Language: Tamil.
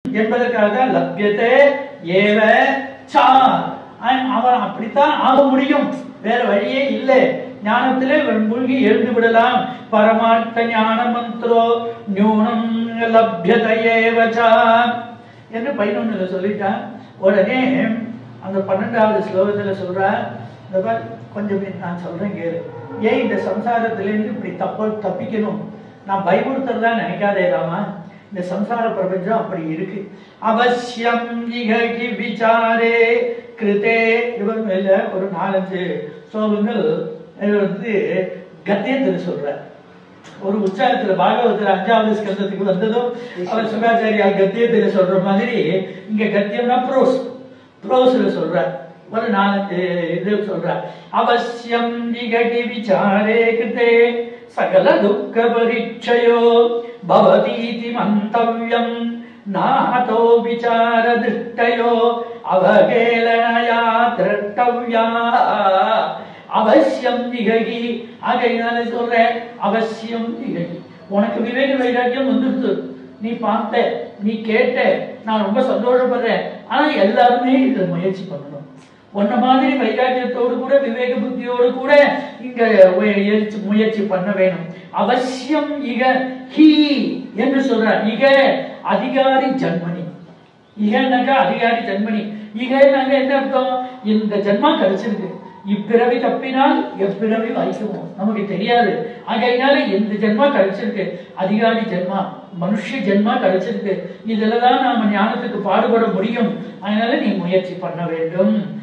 என்பதற்காக தான் லப்யத்தே ஏவ சா அவன் அவன் அப்படித்தான் ஆக முடியும் வேற வழியே இல்லை ஞானத்திலே இவன் மூழ்கி எழுந்து விடலாம் பரமார்த்த ஞான மந்திரோ நியூனம் லப்யதையேவச்சா என்று பதினொன்னுல சொல்லிட்டான் உடனே அந்த பன்னெண்டாவது ஸ்லோகத்துல சொல்றான் இந்த பார், கொஞ்சம் இரு, நான் சொல்றேன் கேளு ஏன் இந்த சம்சாரத்திலிருந்து இப்படி தப்ப தப்பிக்கணும் நான் பயமுறுத்துறதா நினைக்காதே ராமா இந்த சம்சார பிரபஞ்சம் அப்படி இருக்கு அவசியம் இகி விசாரே கிருதே இவர் மேல ஒரு நாலஞ்சு ஸ்லோகங்கள் இது வந்து கத்தியத்தில் சொல்றார் ஒரு உற்சாகத்துல பாகவத்துல அஞ்சாவது ஸ்கந்தத்துக்கு வந்ததும் அவர் சுகாச்சாரியா கத்தியத்துல சொல்ற மாதிரி இங்க கத்தியம்னா ப்ரோஸ் ப்ரோஸ்ல சொல்றார் ஒரு நாலஞ்சு இது சொல்றார் அவசியம் விகடி விசாரே கிருதே சகல துக்க பரீட்சையோ பவதீதி மந்தவ்யம் நாதோ விசார திருஷ்டயோ அவகேளனயா திருஷ்டவ்யா அவசியம் நிகழி ஆகையினால சொல்றேன் அவசியம் நிகழி உனக்கு விவேக வைராக்கியம் வந்துடுது நீ பார்த்த நீ கேட்ட நான் ரொம்ப சந்தோஷப்படுறேன் ஆனா எல்லாருமே இதை முயற்சி பண்ணணும் உன்ன மாதிரி வைராக்கியத்தோடு கூட விவேக புத்தியோடு கூட இங்க முயற்சி முயற்சி பண்ண வேணும் அவசியம் இக ஹி என்று சொல்றார் இக அதிகாரி ஜன்மனி இகனாக்கா அதிகாரி ஜன்மனி இகனாக்க என்ன அர்த்தம் இந்த ஜன்மா கிடைச்சிருக்கு இப்பிறவி தப்பினால் எப்பிறவி வாய்க்குமோ நமக்கு தெரியாது ஆகையினால இந்த ஜென்மா கிடைச்சிருக்கு அதிகாரி ஜென்மா மனுஷ ஜென்மா கிடைச்சிருக்கு இதுல தான் நாம ஞானத்துக்கு பாடுபட முடியும் அதனால நீ முயற்சி பண்ண வேண்டும்